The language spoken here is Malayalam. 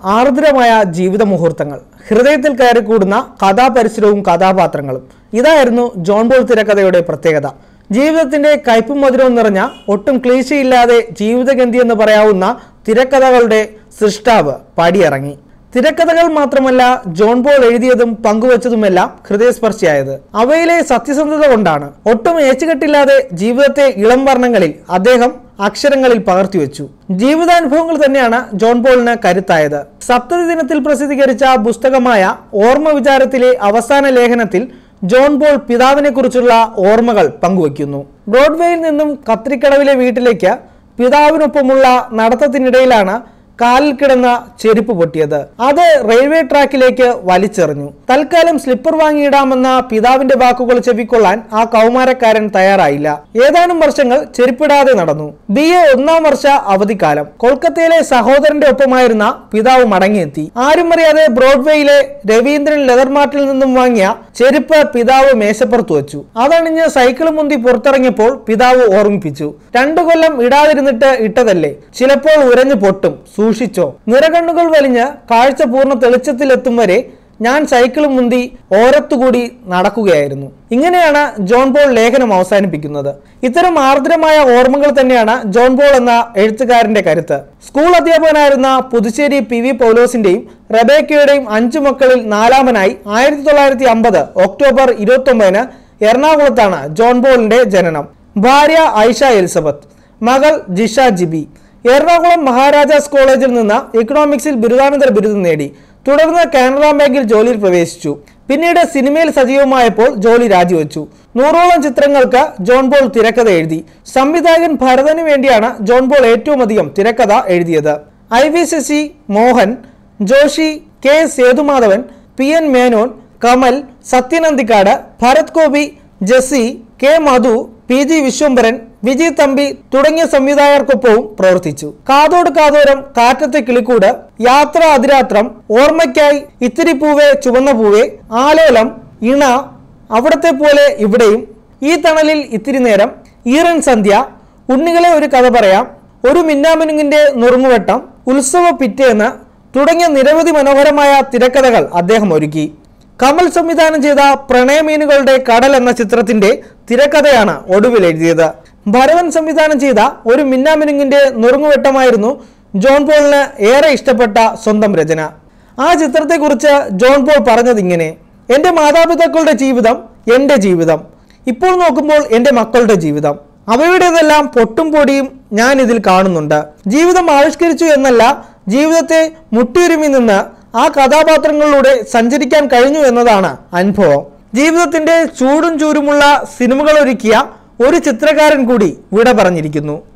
ആർദ്രമായ ജീവിത മുഹൂർത്തങ്ങൾ ഹൃദയത്തിൽ കയറിക്കൂടുന്ന കഥാപരിസരവും കഥാപാത്രങ്ങളും ഇതായിരുന്നു ജോൺ ബോൾ തിരക്കഥയുടെ പ്രത്യേകത ജീവിതത്തിന്റെ കയ്പും മധുരവും നിറഞ്ഞ ഒട്ടും ക്ലീശയില്ലാതെ ജീവിതഗന്ധി എന്ന് പറയാവുന്ന തിരക്കഥകളുടെ സൃഷ്ടാവ് പടിയിറങ്ങി തിരക്കഥകൾ മാത്രമല്ല ജോൺ പോൾ എഴുതിയതും പങ്കുവച്ചതുമെല്ലാം ഹൃദയസ്പർശിയായത് അവയിലെ സത്യസന്ധത കൊണ്ടാണ് ഒട്ടും ഏച്ചുകെട്ടില്ലാതെ ജീവിതത്തെ ഇളം വർണ്ണങ്ങളിൽ അദ്ദേഹം അക്ഷരങ്ങളിൽ പകർത്തിവെച്ചു ജീവിതാനുഭവങ്ങൾ തന്നെയാണ് ജോൺ പോളിന് കരുത്തായത് സപ്തതി ദിനത്തിൽ പ്രസിദ്ധീകരിച്ച പുസ്തകമായ ഓർമ്മ വിചാരത്തിലെ അവസാന ലേഖനത്തിൽ ജോൺ പോൾ പിതാവിനെ കുറിച്ചുള്ള ഓർമ്മകൾ പങ്കുവയ്ക്കുന്നു ബ്രോഡ്വേയിൽ നിന്നും കത്രിക്കടവിലെ വീട്ടിലേക്ക് പിതാവിനൊപ്പമുള്ള നടത്തത്തിനിടയിലാണ് കാലിൽ കിടന്ന ചെരുപ്പ് പൊട്ടിയത് അത് റെയിൽവേ ട്രാക്കിലേക്ക് വലിച്ചെറിഞ്ഞു തൽക്കാലം സ്ലിപ്പർ വാങ്ങിയിടാമെന്ന പിതാവിന്റെ വാക്കുകൾ ചെവിക്കൊള്ളാൻ ആ കൗമാരക്കാരൻ തയ്യാറായില്ല ഏതാനും വർഷങ്ങൾ ചെരുപ്പിടാതെ നടന്നു ബി എ ഒന്നാം വർഷ അവധിക്കാലം കൊൽക്കത്തയിലെ സഹോദരന്റെ ഒപ്പമായിരുന്ന പിതാവ് മടങ്ങിയെത്തി ആരും അറിയാതെ ബ്രോഡ്വേയിലെ രവീന്ദ്രൻ ലെതർ മാർട്ടിൽ നിന്നും വാങ്ങിയ ചെരുപ്പ് പിതാവ് മേശപ്പുറത്ത് വെച്ചു അതണിഞ്ഞ് സൈക്കിൾ മുന്തി പുറത്തിറങ്ങിയപ്പോൾ പിതാവ് ഓർമ്മിപ്പിച്ചു രണ്ടു കൊല്ലം ഇടാതിരുന്നിട്ട് ഇട്ടതല്ലേ ചിലപ്പോൾ ഉരഞ്ഞു പൊട്ടും സൂക്ഷിച്ചോ നിറകണ്ണുകൾ വലിഞ്ഞ് കാഴ്ച പൂർണ്ണ തെളിച്ചത്തിലെത്തും വരെ ഞാൻ സൈക്കിൾ മുന്തി ഓരത്തുകൂടി നടക്കുകയായിരുന്നു ഇങ്ങനെയാണ് ജോൺ പോൾ ലേഖനം അവസാനിപ്പിക്കുന്നത് ഇത്തരം ആർദ്രമായ ഓർമ്മകൾ തന്നെയാണ് ജോൺ പോൾ എന്ന എഴുത്തുകാരന്റെ കരുത്ത് സ്കൂൾ അധ്യാപകനായിരുന്ന പുതുശ്ശേരി പി വി പൗലോസിന്റെയും റബേക്കയുടെയും അഞ്ചു മക്കളിൽ നാലാമനായി ആയിരത്തി തൊള്ളായിരത്തി അമ്പത് ഒക്ടോബർ ഇരുപത്തി ഒമ്പതിന് എറണാകുളത്താണ് ജോൺ പോളിന്റെ ജനനം ഭാര്യ ഐഷ എലിസബത്ത് മകൾ ജിഷ ജിബി എറണാകുളം മഹാരാജാസ് കോളേജിൽ നിന്ന് ഇക്കണോമിക്സിൽ ബിരുദാനന്തര ബിരുദം നേടി തുടർന്ന് കാനറ ബാങ്കിൽ ജോലിയിൽ പ്രവേശിച്ചു പിന്നീട് സിനിമയിൽ സജീവമായപ്പോൾ ജോലി രാജിവെച്ചു നൂറോളം ചിത്രങ്ങൾക്ക് ജോൺ പോൾ തിരക്കഥ എഴുതി സംവിധായകൻ ഭരതന് വേണ്ടിയാണ് ജോൺ പോൾ ഏറ്റവും അധികം തിരക്കഥ എഴുതിയത് I V Sasi Mohan Joshi K Sethumadhavan P N Menon Kamal Sathyan Anthikad Bharath Gopi Jesey K Madhu P G Viswambharan Vijay Thampi തുടങ്ങിയ സംവിധായകർക്കൊപ്പവും പ്രവർത്തിച്ചു കാതോട് കാതോരം കാറ്റത്തെ കിളിക്കൂട് യാത്ര അതിരാത്രം ഓർമ്മയ്ക്കായി ഇത്തിരി പൂവേ ചുവന്ന പൂവേ ആലോലം ഇണ അവിടത്തെ പോലെ ഇവിടെയും ഈ തണലിൽ ഇത്തിരി നേരം ഈറൻ സന്ധ്യ ഉണ്ണികളെ ഒരു കഥ പറയാം ഒരു മിന്നാമിനുങ്ങിന്റെ നുറുങ്ങുവട്ടം ഉത്സവ പിറ്റേന്ന് തുടങ്ങിയ നിരവധി മനോഹരമായ തിരക്കഥകൾ അദ്ദേഹം ഒരുക്കി കമൽ സംവിധാനം ചെയ്ത പ്രണയമീനുകളുടെ കടൽ എന്ന ചിത്രത്തിന്റെ തിരക്കഥയാണ് ഒടുവിൽ എഴുതിയത് ഭരവൻ സംവിധാനം ചെയ്ത ഒരു മിന്നാമിനുങ്ങിന്റെ നുറുങ്ങുവെട്ടമായിരുന്നു ജോൺ പോളിന് ഏറെ ഇഷ്ടപ്പെട്ട സ്വന്തം രചന ആ ചിത്രത്തെക്കുറിച്ച് ജോൺ പോൾ പറഞ്ഞത് ഇങ്ങനെ എൻ്റെ മാതാപിതാക്കളുടെ ജീവിതം എൻ്റെ ജീവിതം ഇപ്പോൾ നോക്കുമ്പോൾ എൻ്റെ മക്കളുടെ ജീവിതം അവയുടേതെല്ലാം പൊട്ടും പൊടിയും ഞാൻ ഇതിൽ കാണുന്നുണ്ട് ജീവിതം ആവിഷ്കരിച്ചു എന്നല്ല ജീവിതത്തെ മുട്ടിയുരുമി നിന്ന് ആ കഥാപാത്രങ്ങളിലൂടെ സഞ്ചരിക്കാൻ കഴിഞ്ഞു എന്നതാണ് അനുഭവം ജീവിതത്തിന്റെ ചൂടും ചൂരുമുള്ള സിനിമകൾ ഒരുക്കിയ ഒരു ചിത്രകാരൻ കൂടി വിട പറഞ്ഞിരിക്കുന്നു